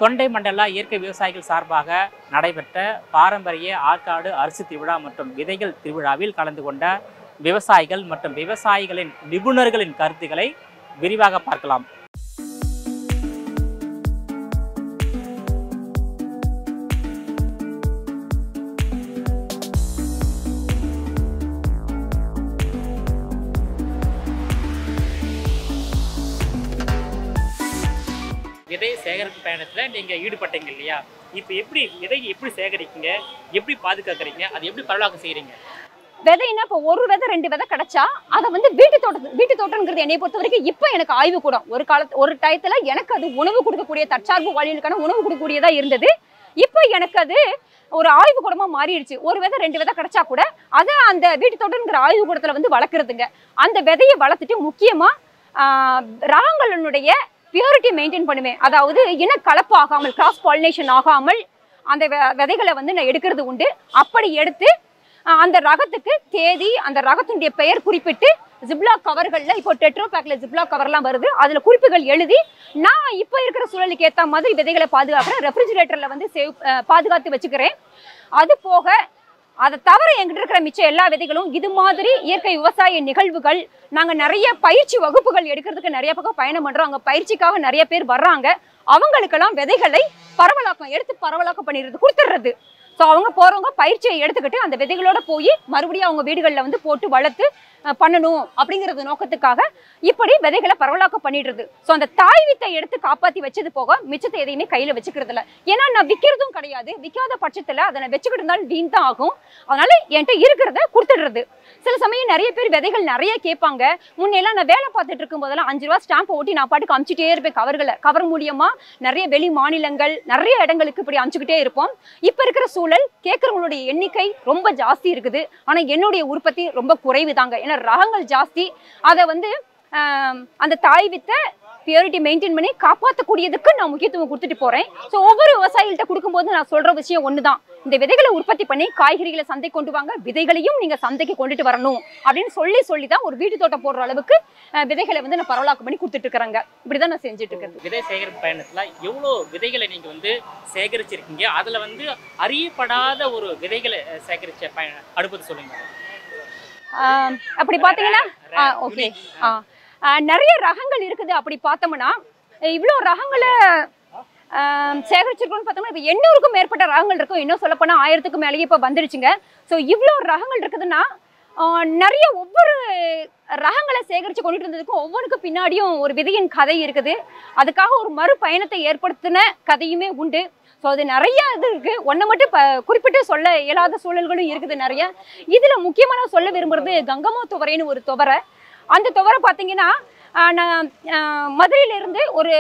தொண்டை மண்டல இயற்கை விவசாயிகள் சார்பாக நடைபெற்ற பாரம்பரிய ஆற்காடு அரிசி திருவிழா மற்றும் விதைகள் திருவிழாவில் கலந்து கொண்ட விவசாயிகள் மற்றும் விவசாயிகளின் நிபுணர்களின் கருத்துக்களை விரிவாக பார்க்கலாம் விதை சேகரிப்பு பயணத்துல நீங்க ஈடுபட்டீங்க இல்லையா இப்போ எப்படி விதை எப்படி சேகரிக்கீங்க எப்படி பாதுகாக்கிறீங்க அது எப்படி பரவலாக்கம் செய்றீங்க விதைன்னா இப்போ ஒரு விதை ரெண்டு விதை கிடைச்சா அதை வந்து வீட்டு தோட்டத்து வீட்டு தோட்டம்ங்கிறது என்னை பொறுத்த வரைக்கும் இப்போ எனக்கு ஆய்வு கூடம் ஒரு காலத்து ஒரு டயத்துல எனக்கு அது உணவு கொடுக்கக்கூடிய தற்சார்பு வாழ்வியலுக்கான உணவு கொடுக்கக்கூடியதா இருந்தது இப்போ எனக்கு அது ஒரு ஆய்வு கூடமா மாறிடுச்சு ஒரு விதை ரெண்டு விதை கிடைச்சா கூட அதை அந்த வீட்டு தோட்டம்ங்கிற ஆய்வு கூடத்துல வந்து வளர்க்குறதுங்க அந்த விதையை வளர்த்துட்டு முக்கியமா ஆஹ், ரகங்களினுடைய பியூரிட்டி மெயின்டைன் பண்ணுவேன் அதாவது இன கலப்பு ஆகாமல் கிராஸ் பாலினேஷன் ஆகாமல் அந்த வெ- விதைகளை வந்து நான் எடுக்கிறது உண்டு அப்படி எடுத்து ஆஹ் அந்த ரகத்துக்கு தேதி அந்த ரகத்தினுடைய பெயர் குறிப்பிட்டு ஜிப்லா கவர்கள்ல இப்போ டெட்ரோ பேக்ல ஜிப்லா கவர்லாம் வருது அதுல குறிப்புகள் எழுதி நான் இப்போ இருக்கிற சூழலுக்கு ஏத்த மாதிரி விதைகளை பாதுகாக்கிறேன் ரெஃப்ரிஜிரேட்டர்ல வந்து சேவ் அஹ் பாதுகாத்து வச்சுக்கிறேன் அது போக அதை தவிர என்கிட்ட இருக்கிற மிச்ச எல்லா விதைகளும் இது மாதிரி இயற்கை விவசாய நிகழ்வுகள் நாங்க நிறைய பயிற்சி வகுப்புகள் எடுக்கிறதுக்கு நிறைய பக்கம் பயணம் பண்றோம் அங்க பயிற்சிக்காக நிறைய பேர் வர்றாங்க அவங்களுக்கெல்லாம் விதைகளை பரவலாக்கம் எடுத்து பரவலாக்கம் பண்ணிடுறது கொடுத்துடுறது ஸோ அவங்க போறவங்க பயிற்சியை எடுத்துக்கிட்டு அந்த விதைகளோட போய் மறுபடியும் அவங்க வீடுகளில் வந்து போட்டு வளர்த்து அஹ், பண்ணணும் அப்படிங்கிறது நோக்கத்துக்காக இப்படி விதைகளை பரவலாக்கம் பண்ணிடுறது ஸோ அந்த தாய் வித்தை எடுத்து காப்பாத்தி வச்சது போக மிச்சத்தை எதையுமே கையில வச்சுக்கிறது இல்ல ஏன்னா நான் விற்கிறதும் கிடையாது விற்காத பட்சத்துல அதை நான் வச்சுக்கிட்டு இருந்தாலும் வீண் தான் ஆகும் அதனால என்கிட்ட இருக்கிறத கொடுத்துடுறது சில சமயம் நிறைய பேர் விதைகள் நிறைய கேட்பாங்க முன்னெல்லாம் நான் வேலை பார்த்துட்டு இருக்கும் போதெல்லாம் அஞ்சு ரூபா ஸ்டாம்ப் ஓட்டி நான் பாட்டுக்கு அமுச்சிட்டே இருப்பேன் கவர்களை கவர் மூலியமா நிறைய வெளி மாநிலங்கள் நிறைய இடங்களுக்கு இப்படி அமுச்சுக்கிட்டே இருப்போம் இப்ப இருக்கிற சூழல் கேட்கறவங்களுடைய எண்ணிக்கை ரொம்ப ஜாஸ்தி இருக்குது ஆனா என்னுடைய உற்பத்தி ரொம்ப குறைவு தாங்க ஏன்னா ரகங்கள் ஜாஸ்தி அதை வந்து ஆம், அந்த தாய் வித்தை பியூரிட்டி மெயின்டைன் பண்ணி காப்பாற்றக்கூடியதுக்கு நான் முக்கியத்துவம் கொடுத்துட்டு போறேன் ஸோ ஒவ்வொரு விவசாயிகள்ட்ட கொடுக்கும்போது நான் சொல்ற விஷயம் ஒண்ணுதான் இந்த விதைகளை உற்பத்தி பண்ணி காய்கறிகளை சந்தை கொண்டு வாங்க விதைகளையும் நீங்க சந்தைக்கு கொண்டுட்டு வரணும் அப்படின்னு சொல்லி சொல்லி தான் ஒரு வீட்டு தோட்டம் போடுற அளவுக்கு அஹ், விதைகளை வந்து நான் பரவலாக்கம் பண்ணி கொடுத்துட்டு இருக்கிறேங்க இப்படிதான் நான் செஞ்சுட்டு இருக்கிறது விதை சேகரிப்பு பயணத்துல எவ்வளோ விதைகளை நீங்க வந்து சேகரிச்சிருக்கீங்க அதுல வந்து அறியப்படாத ஒரு விதைகளை அஹ், சேகரிச்ச பயண அனுபவத்தை சொல்லுங்க ஆஹ் அப்படி பார்த்தீங்கன்னா Rare, ஓகே unique. ஆ நிறைய ரகங்கள் இருக்குது அப்படி பார்த்தோம்னா இவ்வளோ ரகங்களை ஆம், சேகரிச்சிருக்கோம்னு பார்த்தோம்னா இப்போ எண்ணூறுக்கும் மேற்பட்ட ரகங்கள் இருக்கும் இன்னும் சொல்லப்போனால் ஆயிரத்துக்கும் மேலேயே இப்போ வந்துடுச்சுங்க ஸோ இவ்வளோ ரகங்கள் இருக்குதுன்னா ஆ, நிறைய ஒவ்வொரு ரகங்களை சேகரித்து கொண்டுட்டு வந்ததுக்கும் ஒவ்வொன்றுக்கும் பின்னாடியும் ஒரு விதையின் கதை இருக்குது அதுக்காக ஒரு மறு பயணத்தை ஏற்படுத்தின கதையுமே உண்டு ஸோ அது நிறைய இது இருக்கு ஒன்றை மட்டும் இப்போ குறிப்பிட்டு சொல்ல இயலாத சூழல்களும் இருக்குது நிறைய இதில் முக்கியமாக நான் சொல்ல விரும்புறது கங்கம்மா துவரைன்னு ஒரு துவரை அந்த துவரை பார்த்தீங்கன்னா ஆஹ் நான் ஆஹ் மதுரையிலிருந்து ஒரு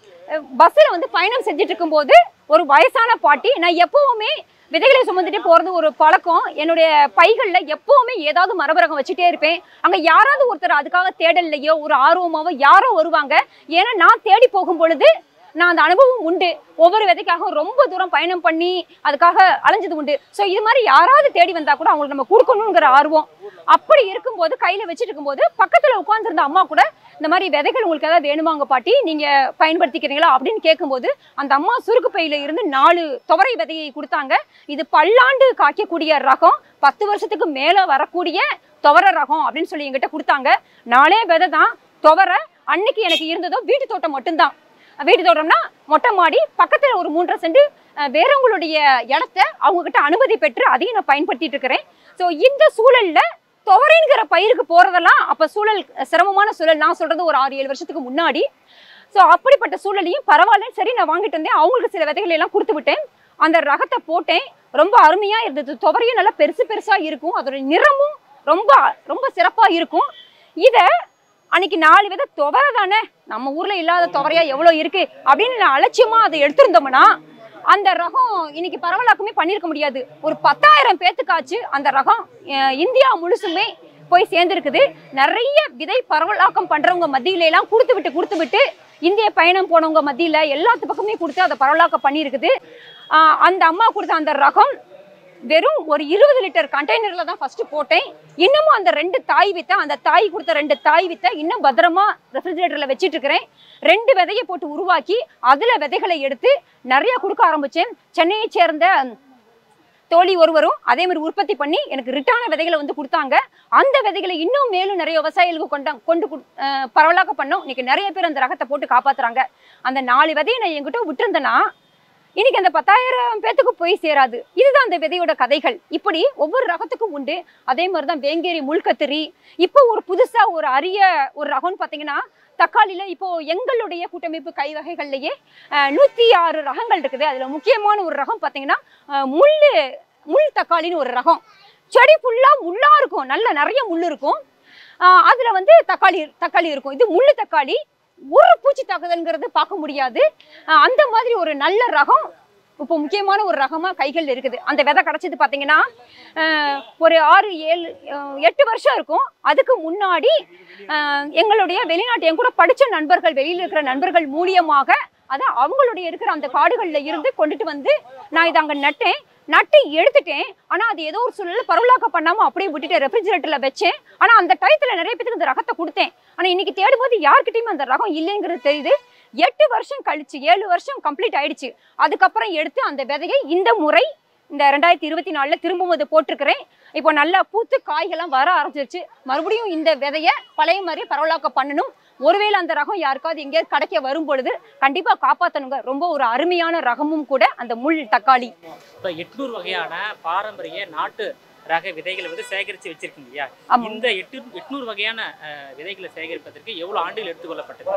பஸ்ஸில் வந்து பயணம் செஞ்சுட்டு இருக்கும்போது ஒரு வயசான பாட்டி நான் எப்பவுமே விதைகளை சுமந்துட்டு போகிறது ஒரு பழக்கம் என்னுடைய பைகளில் எப்பவுமே ஏதாவது மரபரகம் வச்சுட்டே இருப்பேன் அங்கே யாராவது ஒருத்தர் அதுக்காக தேடல்லையோ ஒரு ஆர்வமாவோ யாரோ வருவாங்க ஏன்னா நான் தேடி போகும் பொழுது நான் அந்த அனுபவம் உண்டு ஒவ்வொரு விதைக்காக ரொம்ப தூரம் பயணம் பண்ணி அதுக்காக அலைஞ்சது உண்டு ஸோ இது மாதிரி யாராவது தேடி வந்தா கூட அவங்களுக்கு நம்ம கொடுக்கணுங்கிற ஆர்வம் அப்படி இருக்கும்போது கையில வச்சுட்டு இருக்கும்போது பக்கத்துல உட்கார்ந்திருந்த அம்மா கூட இந்த மாதிரி விதைகள் உங்களுக்கு ஏதாவது வேணுமாங்க பாட்டி நீங்க பயன்படுத்திக்கிறீங்களா அப்படின்னு கேட்கும்போது அந்த அம்மா சுருக்கு பையில இருந்து நாலு துவரை விதையை கொடுத்தாங்க இது பல்லாண்டு காய்க்கக்கூடிய ரகம் பத்து வருஷத்துக்கு மேல வரக்கூடிய துவர ரகம் அப்படின்னு சொல்லி என்கிட்ட கொடுத்தாங்க நாலே விதை தான் துவரை அன்னைக்கு எனக்கு இருந்ததோ வீட்டு தோட்டம் மட்டும்தான் வீட்டு தோட்டம்னா மொட்டை மாடி பக்கத்துல ஒரு மூன்றரை சென்ட் அஹ், வேறவங்களுடைய இடத்த அவங்க கிட்ட அனுமதி பெற்று அதையும் நான் பயன்படுத்திட்டு இருக்கிறேன் ஸோ இந்த சூழல்ல துவரைங்கிற பயிருக்கு போறதெல்லாம் அப்ப சூழல் சிரமமான சூழல் நான் சொல்றது ஒரு ஆறு ஏழு வருஷத்துக்கு முன்னாடி ஸோ அப்படிப்பட்ட சூழலையும் பரவாயில்ல சரி நான் வாங்கிட்டு வந்தேன் அவங்களுக்கு சில விதைகளை எல்லாம் கொடுத்து விட்டேன் அந்த ரகத்தை போட்டேன் ரொம்ப அருமையா இருந்தது துவரையும் நல்லா பெருசு பெருசா இருக்கும் அதோட நிறமும் ரொம்ப ரொம்ப சிறப்பா இருக்கும் இதை அன்னைக்கு நாலு வித துவரை தானே நம்ம ஊர்ல இல்லாத துவரையா எவ்வளவு இருக்கு அப்படின்னு நான் அலட்சியமா அதை எடுத்திருந்தோம்னா அந்த ரகம் இன்னைக்கு பரவலாக்கமே பண்ணியிருக்க முடியாது ஒரு பத்தாயிரம் பேத்துக்காச்சு அந்த ரகம் அஹ், இந்தியா முழுசுமே போய் சேர்ந்துருக்குது நிறைய விதை பரவலாக்கம் பண்றவங்க மத்தியில எல்லாம் கொடுத்து விட்டு கொடுத்து விட்டு இந்திய பயணம் போனவங்க மத்தியில எல்லாத்து பக்கமே கொடுத்து அதை பரவலாக்கம் பண்ணியிருக்குது ஆஹ் அந்த அம்மா கொடுத்த அந்த ரகம் வெறும் ஒரு இருபது லிட்டர் கண்டெய்னர்ல தான் ஃபர்ஸ்ட் போட்டேன் இன்னமும் அந்த ரெண்டு தாய் வித்தை அந்த தாய் கொடுத்த ரெண்டு தாய் வித்தை இன்னும் பத்திரமா ரெஃப்ரிஜரேட்டர்ல வச்சிட்டு இருக்கிறேன் ரெண்டு விதையை போட்டு உருவாக்கி அதுல விதைகளை எடுத்து நிறைய கொடுக்க ஆரம்பிச்சேன் சென்னையை சேர்ந்த தோழி ஒருவரும் அதே மாதிரி உற்பத்தி பண்ணி எனக்கு ரிட்டான விதைகளை வந்து கொடுத்தாங்க அந்த விதைகளை இன்னும் மேலும் நிறைய விவசாயிகளுக்கு கொண்டா கொண்டு கு- அஹ் பரவலாக்க பண்ணோம் இன்னைக்கு நிறைய பேர் அந்த ரகத்தை போட்டு காப்பாத்துறாங்க அந்த நாலு விதையை நான் என்கிட்ட விட்டுருந்தேன்னா இன்னைக்கு அந்த பத்தாயிரம் பேத்துக்கு போய் சேராது இதுதான் அந்த விதையோட கதைகள் இப்படி ஒவ்வொரு ரகத்துக்கும் உண்டு அதே மாதிரி தான் வேங்கேரி முள்கத்திரி இப்போ ஒரு புதுசா ஒரு அரிய ஒரு ரகம்னு பார்த்தீங்கன்னா தக்காளியில இப்போ எங்களுடைய கூட்டமைப்பு கை வகைகள்லயே அஹ், நூத்தி ஆறு ரகங்கள் இருக்குது அதுல முக்கியமான ஒரு ரகம் பார்த்தீங்கன்னா அஹ், முள்ளு முள் தக்காளின்னு ஒரு ரகம் செடி ஃபுல்லா முள்ளா இருக்கும் நல்ல நிறைய முள் இருக்கும் ஆஹ் அதுல வந்து தக்காளி தக்காளி இருக்கும் இது முள்ளு தக்காளி ஒரு பூச்சி தாக்குதல்ங்கிறது பார்க்க முடியாது ஆஹ் அந்த மாதிரி ஒரு நல்ல ரகம் இப்போ முக்கியமான ஒரு ரகமா கைகள் இருக்குது அந்த விதை கிடைச்சது பார்த்தீங்கன்னா ஆஹ் ஒரு ஆறு ஏழு ஆஹ் எட்டு வருஷம் இருக்கும் அதுக்கு முன்னாடி ஆஹ் எங்களுடைய வெளிநாட்டு என் கூட படிச்ச நண்பர்கள் வெளியில இருக்கிற நண்பர்கள் மூலியமாக அதான் அவங்களுடைய இருக்கிற அந்த காடுகள்ல இருந்து கொண்டுட்டு வந்து நான் இதை அங்க நட்டேன் நட்டு எடுத்துட்டேன் ஆனா அது ஏதோ ஒரு சூழல்ல பரவலாக்க பண்ணாம அப்படியே விட்டுட்டு ரெஃப்ரிஜரேட்டர்ல வச்சேன் ஆனா அந்த டயத்துல நிறைய பேத்துக்கு இந்த ரகத்தை கொடுத்தேன் ஆனா இன்னைக்கு தேடும்போது யார்கிட்டயுமே அந்த ரகம் இல்லைங்கிறது தெரியுது எட்டு வருஷம் கழிச்சு ஏழு வருஷம் கம்ப்ளீட் ஆயிடுச்சு அதுக்கப்புறம் எடுத்து அந்த விதையை இந்த முறை இந்த ரெண்டாயிரத்தி இருபத்தி நாலுல திரும்பவும் அதை போட்டிருக்கிறேன் இப்போ நல்லா பூத்து காய்கள்லாம் வர ஆரம்பிச்சிருச்சு மறுபடியும் இந்த விதையை பழைய மாதிரி பரவலாக்க பண்ணணும் ஒருவேளை அந்த ரகம் யாருக்காவது எங்கேயாவது கிடைக்க வரும் பொழுது கண்டிப்பா காப்பாத்தணுங்க ரொம்ப ஒரு அருமையான ரகமும் கூட அந்த முள் தக்காளி இப்போ எட்நூறு வகையான பாரம்பரிய நாட்டு ரக விதைகளை வந்து சேகரித்து வச்சிருக்கீங்க இல்லையா ஆமா. இந்த எட்டு எட்நூறு வகையான அஹ், விதைகளை சேகரிப்பதற்கு எவ்வளவு ஆண்டுகள் எடுத்துக்கொள்ளப்பட்டது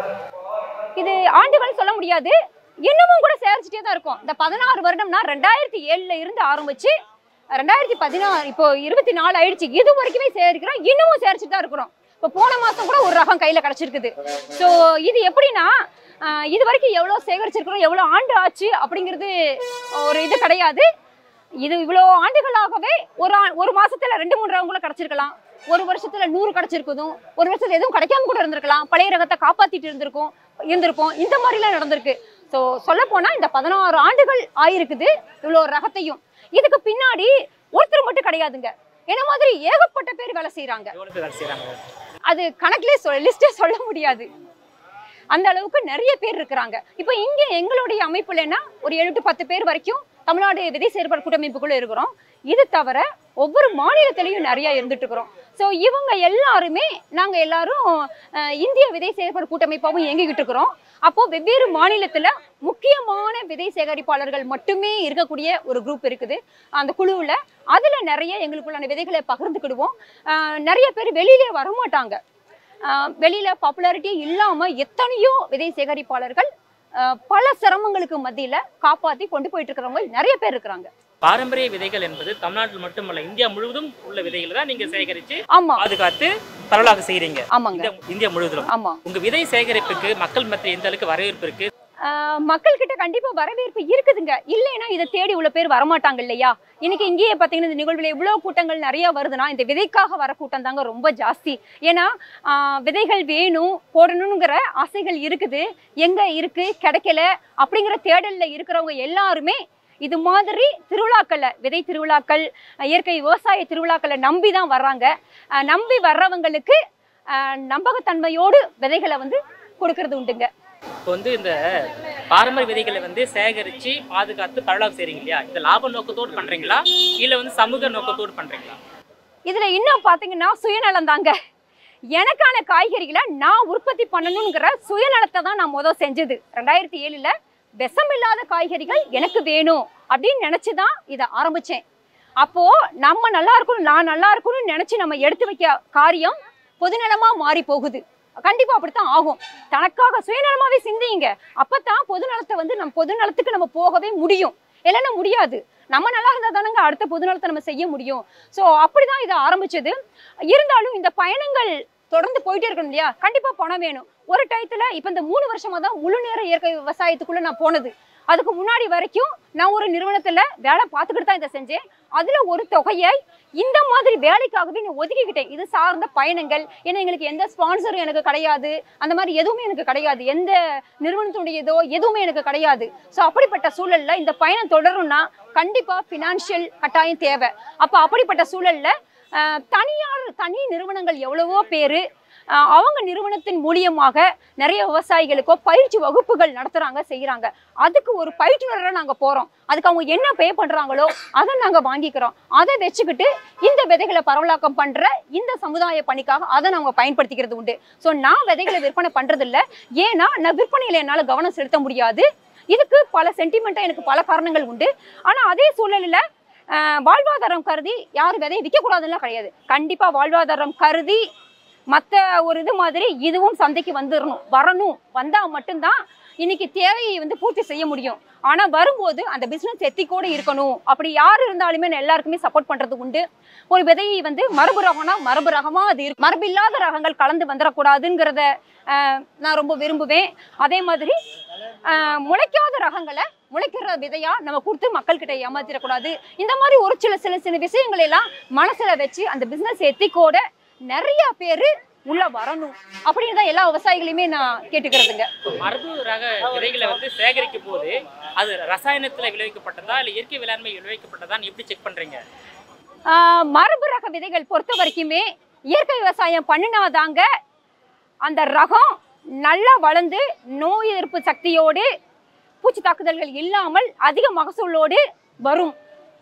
இது ஆண்டுகள் சொல்ல முடியாது இன்னமும் கூட சேகரிச்சுட்டே தான் இருக்கும் இந்த பதினாறு வருடம்னா ரெண்டாயிரத்தி ஏழுல இருந்து ஆரம்பிச்சு ரெண்டாயிரத்தி பதினாறு இப்போ இருபத்தி நாலு ஆயிடுச்சு இது வரைக்குமே சேகரிக்கிறோம் இன்னமும் சேகரிச்சுட்டு தான் இருக்கிறோம் இப்போ போன மாசம் கூட ஒரு ரகம் கையில கிடைச்சிருக்குது ஸோ இது எப்படின்னா ஆஹ் இது வரைக்கும் எவ்வளோ சேகரிச்சிருக்கிறோம் எவ்வளோ ஆண்டு ஆச்சு அப்படிங்கிறது ஒரு இது கிடையாது இது இவ்வளோ ஆண்டுகளாகவே ஒரு ஆ- ஒரு மாசத்துல ரெண்டு மூணு ரகம் கூட கிடைச்சிருக்கலாம் ஒரு வருஷத்துல நூறு கிடைச்சிருக்குதும் ஒரு வருஷத்துல எதுவும் கிடைக்காம கூட இருந்திருக்கலாம் பழைய ரகத்தை காப்பாத்திட்டு இருந்திருக்கும் இருந்திருப்போம் இந்த மாதிரிலாம் நடந்திருக்கு ஸோ சொல்ல போனா இந்த பதினாறு ஆண்டுகள் ஆயிருக்குது இவ்வளோ ரகத்தையும் இதுக்கு பின்னாடி ஒருத்தர் மட்டும் கிடையாதுங்க என்ன மாதிரி ஏகப்பட்ட பேர் வேலை செய்றாங்க எவ்வளவு பேர் வேலை செய்கிறாங்க அது கணக்குலேயே சொல் லிஸ்டே சொல்ல முடியாது அந்த அளவுக்கு நிறைய பேர் இருக்கிறாங்க இப்போ இங்க எங்களுடைய அமைப்புலன்னா ஒரு ஏழு டு பத்து பேர் வரைக்கும் தமிழ்நாடு விதை செயற்பாடு கூட்டமைப்புக்குள்ள இருக்கிறோம் இது தவிர ஒவ்வொரு மாநிலத்திலையும் நிறைய இருந்துட்டு இருக்கிறோம் ஸோ இவங்க எல்லாருமே நாங்க எல்லாரும் அஹ், இந்திய விதை செயற்பாடு கூட்டமைப்பாகவும் இயங்கிக்கிட்டு இருக்கிறோம் அப்போ வெவ்வேறு மாநிலத்துல முக்கியமான விதை சேகரிப்பாளர்கள் மட்டுமே இருக்கக்கூடிய ஒரு குரூப் இருக்குது அந்த குழுவுல அதுல நிறைய எங்களுக்குள்ளான விதைகளை பகிர்ந்துக்கிடுவோம் அஹ், நிறைய பேர் வெளியிலே வரமாட்டாங்க ஆஹ் வெளியில பாப்புலாரிட்டி இல்லாம எத்தனையோ விதை சேகரிப்பாளர்கள் ஆஹ் பல சிரமங்களுக்கு மத்தியில காப்பாத்தி கொண்டு போயிட்டு இருக்கிறவங்க நிறைய பேர் இருக்கிறாங்க பாரம்பரிய விதைகள் என்பது தமிழ்நாட்டில் மட்டுமல்ல இந்தியா முழுவதும் உள்ள விதைகளை தான் நீங்க சேகரித்து ஆமா பாதுகாத்து பரவலாக செய்றீங்க ஆமாங்க இந்தியா- இந்தியா முழுவதும் ஆமா உங்க விதை சேகரிப்புக்கு மக்கள் மத்தியில் எந்த அளவுக்கு வரவேற்பு இருக்கு ஆஹ் மக்கள் கிட்ட கண்டிப்பா வரவேற்பு இருக்குதுங்க இல்லைன்னா இதை தேடி உள்ள பேர் வரமாட்டாங்க இல்லையா இன்னைக்கு இங்கேயே பாத்தீங்கன்னா இந்த நிகழ்வுல இவ்வளவு கூட்டங்கள் நிறைய வருதுன்னா இந்த விதைக்காக வர கூட்டம் தாங்க ரொம்ப ஜாஸ்தி ஏன்னா ஆஹ் விதைகள் வேணும் போடணுங்கிற ஆசைகள் இருக்குது எங்க இருக்கு கிடைக்கல அப்படிங்கிற தேடல்ல இருக்கிறவங்க எல்லாருமே இது மாதிரி திருவிழாக்கள்ல விதை திருவிழாக்கள் அஹ் இயற்கை விவசாய திருவிழாக்களை நம்பி தான் வர்றாங்க அஹ் நம்பி வர்றவங்களுக்கு அஹ் நம்பகத்தன்மையோடு விதைகளை வந்து கொடுக்கறது உண்டுங்க இப்போ வந்து இந்த பாரம்பரிய விதைகளை வந்து சேகரித்து பாதுகாத்து பரவலாக செய்றீங்க இல்லையா இந்த லாப நோக்கத்தோடு பண்றீங்களா இல்ல வந்து சமூக நோக்கத்தோடு பண்றீங்களா இதுல இன்னும் பாத்தீங்கன்னா சுயநலம் தாங்க எனக்கான காய்கறிகளை நான் உற்பத்தி பண்ணணுங்கிற சுயநலத்தை தான் நான் முதல் செஞ்சது ரெண்டாயிரத்தி ஏழுல விஷம் இல்லாத காய்கறிகள் எனக்கு வேணும் அப்படின்னு நினைச்சு தான் இதை ஆரம்பிச்சேன் அப்போ நம்ம நல்லா இருக்கணும் நான் நல்லா இருக்கணும்னு நினைச்சு நம்ம எடுத்து வைக்க காரியம் பொதுநலமா மாறி போகுது கண்டிப்பா அப்படித்தான் ஆகும் தனக்காக சுயநலமாவே சிந்திங்க அப்பதான் பொதுநலத்தை வந்து நம்ம பொதுநலத்துக்கு நம்ம போகவே முடியும் இல்லைன்னா முடியாது நம்ம நல்லா இருந்தா தானங்க அடுத்த பொதுநலத்தை நம்ம செய்ய முடியும் ஸோ அப்படிதான் இது ஆரம்பிச்சது இருந்தாலும் இந்த பயணங்கள் தொடர்ந்து போயிட்டே இருக்கணும் இல்லையா கண்டிப்பா பணம் வேணும் ஒரு டயத்துல இப்ப இந்த மூணு வருஷமா தான் முழு நேர இயற்கை விவசாயத்துக்குள்ள நான் போனது அதுக்கு முன்னாடி வரைக்கும் நான் ஒரு நிறுவனத்துல வேலை பார்த்துக்கிட்டு தான் இதை செஞ்சேன் அதுல ஒரு தொகையை இந்த மாதிரி வேலைக்காகவே நான் ஒதுக்கிக்கிட்டேன் இது சார்ந்த பயணங்கள் ஏன்னா எங்களுக்கு எந்த ஸ்பான்சரும் எனக்கு கிடையாது அந்த மாதிரி எதுவுமே எனக்கு கிடையாது எந்த நிறுவனத்துடையதோ எதுவுமே எனக்கு கிடையாது ஸோ அப்படிப்பட்ட சூழல்ல இந்த பயணம் தொடரும்னா கண்டிப்பா ஃபினான்ஷியல் கட்டாயம் தேவை அப்போ அப்படிப்பட்ட சூழல்ல ஆஹ், தனியார் தனி நிறுவனங்கள் எவ்வளவோ பேரு ஆஹ், அவங்க நிறுவனத்தின் மூலியமாக நிறைய விவசாயிகளுக்கோ பயிற்சி வகுப்புகள் நடத்துறாங்க செய்யறாங்க அதுக்கு ஒரு பயிற்றுனரை நாங்க போறோம் அதுக்கு அவங்க என்ன பே பண்றாங்களோ அதை நாங்க வாங்கிக்கிறோம் அதை வச்சுக்கிட்டு இந்த விதைகளை பரவலாக்கம் பண்ற இந்த சமுதாய பணிக்காக அதை நாங்க பயன்படுத்திக்கிறது உண்டு ஸோ நான் விதைகளை விற்பனை பண்றது இல்ல ஏன்னா நான் விற்பனையில என்னால கவனம் செலுத்த முடியாது இதுக்கு பல சென்டிமெண்ட்டாக எனக்கு பல காரணங்கள் உண்டு ஆனா அதே சூழலில் வாழ்வாதாரம் கருதி யாரும் விதையை விற்கக்கூடாதுலாம் கிடையாது கண்டிப்பா வாழ்வாதாரம் கருதி மற்ற ஒரு இது மாதிரி இதுவும் சந்தைக்கு வந்துடணும் வரணும் வந்தா மட்டும்தான் இன்னைக்கு தேவையை வந்து பூர்த்தி செய்ய முடியும் ஆனா வரும்போது அந்த பிசினஸ் எத்திக்கோடு இருக்கணும் அப்படி யார் இருந்தாலுமே நான் எல்லாருக்குமே சப்போர்ட் பண்றது உண்டு ஒரு விதையை வந்து மரபு ரகம்னா மரபு ரகமா அது இருக்கு மரபு இல்லாத ரகங்கள் கலந்து வந்துடக்கூடாதுங்கிறத ஆஹ், நான் ரொம்ப விரும்புவேன் அதே மாதிரி ஆஹ், முளைக்காத ரகங்களை முளைக்கிற விதையா நம்ம கொடுத்து மக்கள்கிட்ட ஏமாத்திடக்கூடாது இந்த மாதிரி ஒரு சில சில சில விஷயங்களை எல்லாம் மனசுல வச்சு அந்த பிசினஸ் எத்திக்கோட நிறைய பேரு உள்ள வரணும் அப்படின்னு தான் எல்லா விவசாயிகளையுமே நான் கேட்டுக்கிறதுங்க மரபு ரக விதைகளை வந்து சேகரிக்கும் போது அது ரசாயனத்துல விளைவிக்கப்பட்டதா இல்ல இயற்கை வேளாண்மை விளைவிக்கப்பட்டதான்னு எப்படி செக் பண்றீங்க ஆஹ் மரபு ரக விதைகள் பொறுத்த வரைக்குமே இயற்கை விவசாயம் பண்ணினாதாங்க அந்த ரகம் நல்லா வளர்ந்து நோய் எதிர்ப்பு சக்தியோடு பூச்சி தாக்குதல்கள் இல்லாமல் அதிக மகசூலோடு வரும்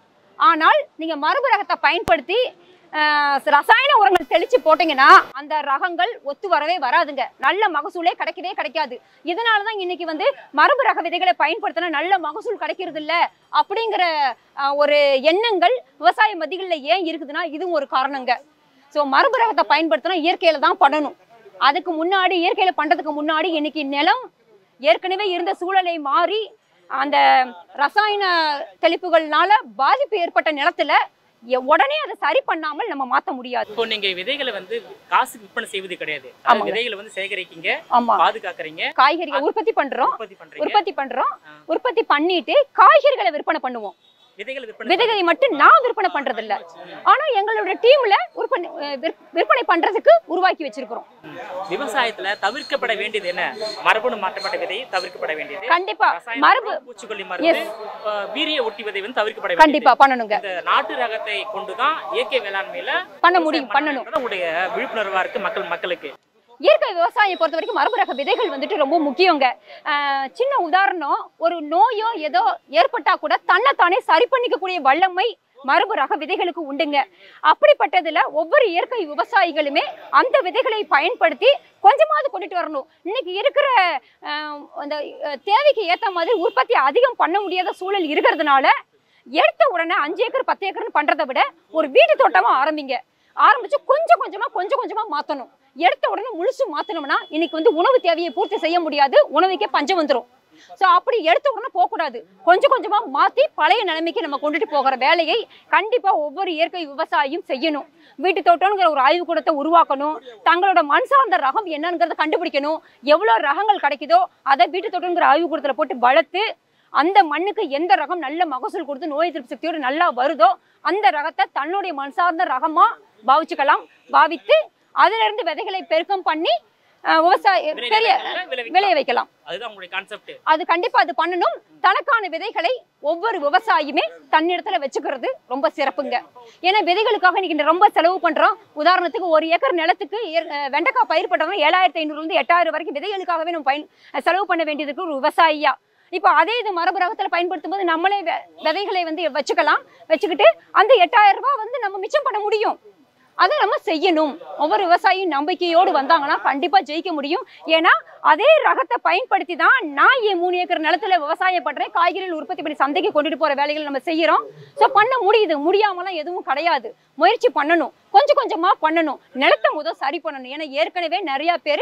ஆனால் நீங்க மரபு ரகத்தை பயன்படுத்தி ஆஹ் ரசாயன உரங்கள் தெளிச்சு போட்டீங்கன்னா அந்த ரகங்கள் ஒத்து வரவே வராதுங்க நல்ல மகசூலே கிடைக்கவே கிடைக்காது இதனால தான் இன்னைக்கு வந்து மரபு ரக விதைகளை பயன்படுத்தினா நல்ல மகசூல் கிடைக்கிறது இல்ல அப்படிங்கிற ஆஹ், ஒரு எண்ணங்கள் விவசாய மத்திகளில் ஏன் இருக்குதுன்னா இதுவும் ஒரு காரணங்க ஸோ மரபு ரகத்தை பயன்படுத்தினா இயற்கையில தான் பண்ணணும் அதுக்கு முன்னாடி இயற்கையில பண்றதுக்கு முன்னாடி இன்னைக்கு நிலம் ஏற்கனவே இருந்த சூழலை மாறி அந்த ரசாயன தெளிப்புகள்னால பாதிப்பு ஏற்பட்ட நிலத்துல எ- உடனே அதை சரி பண்ணாமல் நம்ம மாத்த முடியாது இப்போ நீங்க விதைகளை வந்து காசுக்கு விற்பனை செய்வது கிடையாது அதாவது ஆமாங்க. விதைகளை வந்து சேகரிக்கீங்க ஆமா பாதுகாக்கறீங்க காய்கறிகள் உற்பத்தி பண்றோம் உற்பத்தி பண்றீங்க உற்பத்தி பண்றோம் ஆ. உற்பத்தி பண்ணிட்டு காய்கறிகளை விற்பனை பண்ணுவோம் விதைகளை விற்பனை விதைகளை மட்டும் நான் விற்பனை பண்றது இல்ல ஆனா எங்களோட டீம்ல விற்பனை அஹ் விற்- விற்பனை பண்றதுக்கு உருவாக்கி வச்சிருக்கிறோம் விவசாயத்துல தவிர்க்கப்பட வேண்டியது என்ன மரபணு மாற்றப்பட்ட விதை தவிர்க்கப்பட வேண்டியது கண்டிப்பா ரசாயன மரபு உரம், பூச்சிக்கொல்லி மருந்து அஹ், வீரிய ஒட்டி விதை வந்து தவிர்க்கப்பட வேண்டியது கண்டிப்பா பண்ணணுங்க இந்த நாட்டு ரகத்தை கொண்டுதான் இயற்கை வேளாண்மையில பண்ண முடியும் விவசாயம் பண்ணணும் பண்ணணும்ன்றது உங்களுடைய விழிப்புணர்வா இருக்கு மக்கள் மக்களுக்கு இயற்கை விவசாயம் பொறுத்த வரைக்கும் மரபு ரக விதைகள் வந்துட்டு ரொம்ப முக்கியங்க ஆஹ் சின்ன உதாரணம் ஒரு நோயோ ஏதோ ஏற்பட்டா கூட தன்னைத்தானே சரி பண்ணிக்கக்கூடிய வல்லமை மரபு ரக விதைகளுக்கு உண்டுங்க அப்படிப்பட்டதுல ஒவ்வொரு இயற்கை விவசாயிகளுமே அந்த விதைகளை பயன்படுத்தி கொஞ்சமாவது கொண்டுட்டு வரணும் இன்னைக்கு இருக்கிற ஆஹ், அந்த அஹ், தேவைக்கு ஏத்த மாதிரி உற்பத்தி அதிகம் பண்ண முடியாத சூழல் இருக்கிறதுனால எடுத்த உடனே அஞ்சு ஏக்கர் பத்து ஏக்கர்னு பண்றதை விட ஒரு வீட்டு தோட்டமா ஆரம்பிங்க ஆரம்பிச்சு கொஞ்சம் கொஞ்சமா கொஞ்சம் கொஞ்சமா மாத்தணும் எடுத்த உடனே முழுசு மாத்தணும்னா இன்னைக்கு வந்து உணவு தேவையை பூர்த்தி செய்ய முடியாது உணவுக்கே பஞ்சம் வந்துடும் ஸோ அப்படி எடுத்த உடனே போகக்கூடாது கொஞ்சம் கொஞ்சமா மாத்தி பழைய நிலைமைக்கு நம்ம கொண்டுட்டு போகிற வேலையை கண்டிப்பா ஒவ்வொரு இயற்கை விவசாயியும் செய்யணும் வீட்டு தோட்டம்ங்கிற ஒரு ஆய்வுக்கூடத்தை உருவாக்கணும் தங்களோட மண் சார்ந்த ரகம் என்னங்கிறத கண்டுபிடிக்கணும் எவ்வளோ ரகங்கள் கிடைக்குதோ அதை வீட்டு தோட்டங்கிற ஆய்வுக்கூடத்துல போட்டு வளர்த்து அந்த மண்ணுக்கு எந்த ரகம் நல்ல மகசூல் கொடுத்து நோய் எதிர்ப்பு சக்தியோடு நல்லா வருதோ அந்த ரகத்தை தன்னுடைய மண் சார்ந்த ரகமா பாவிச்சுக்கலாம் பாவித்து அதுல இருந்து விதைகளை பெருக்கம் பண்ணி அஹ், விவசாய விதை பெரிய நிலங்கள்ல விளைவிக்கலாம். விளைய வைக்கலாம் அதுதான் உங்களுடைய கான்செப்ட் அது கண்டிப்பா அது பண்ணணும் தனக்கான விதைகளை ஒவ்வொரு விவசாயியுமே தன்னிடத்துல வச்சுக்கிறது ரொம்ப சிறப்புங்க ஏன்னா விதைகளுக்காக இன்னைக்கு ரொம்ப செலவு பண்றோம் உதாரணத்துக்கு ஒரு ஏக்கர் நிலத்துக்கு ஏ- அஹ் வெண்டைக்காய் பயிர் பண்றோம்னா ஏழாயிரத்தி ஐநூறுல இருந்து எட்டாயிரம் வரைக்கும் விதைகளுக்காகவே நம்ம பயன் செலவு பண்ண வேண்டியது இருக்கு ஒரு விவசாயியா இப்போ அதே இது மரபு ரகத்துல பயன்படுத்தும் போது நம்மளே வெ- விதைகளை வந்து வச்சுக்கலாம் வச்சுக்கிட்டு அந்த எட்டாயிரம் ரூபாய் வந்து நம்ம மிச்சம் பண்ண முடியும் அதை நம்ம செய்யணும் ஒவ்வொரு விவசாயியும் நம்பிக்கையோடு வந்தாங்கன்னா கண்டிப்பா ஜெயிக்க முடியும் ஏன்னா அதே ரகத்தை பயன்படுத்தி தான் நான் என் மூணு ஏக்கர் நிலத்துல விவசாயம் பண்றேன் காய்கறிகள் உற்பத்தி பண்ணி சந்தைக்கு கொண்டுட்டு போற வேலைகள் நம்ம செய்யறோம் ஸோ பண்ண முடியுது முடியாமலாம் எதுவும் கிடையாது முயற்சி பண்ணணும் கொஞ்சம் கொஞ்சமா பண்ணணும் நிலத்தை முதல் சரி பண்ணணும் ஏன்னா ஏற்கனவே நிறைய பேர்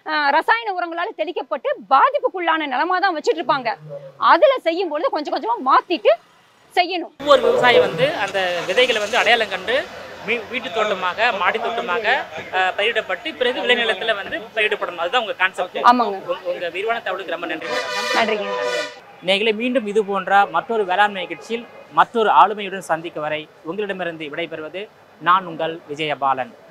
ரசாயன உரங்களால் தெளிக்கப்பட்டு பாதிப்புக்குள்ளான நிலமா தான் வச்சுட்டு இருப்பாங்க அதுல செய்யும் பொழுது கொஞ்சம் கொஞ்சமா மாத்திட்டு செய்யணும் ஒவ்வொரு விவசாயி வந்து அந்த விதைகளை வந்து அடையாளம் கண்டு வீ- வீட்டு தோட்டமாக மாடி தோட்டமாக அஹ், பயிரிடப்பட்டு பிறகு விளைநிலத்துல வந்து பயிரிடப்படணும் அதுதான் உங்க கான்செப்ட் ஆமாங்க உங்க விரிவான தகவலுக்கு ரொம்ப நன்றி நன்றிங்க நீங்களே மீண்டும் இது போன்ற மற்றொரு வேளாண்மை நிகழ்ச்சியில் மற்றொரு ஆளுமையுடன் சந்திக்கும் வரை உங்களிடமிருந்து விடைபெறுவது நான் உங்கள் விஜயபாலன்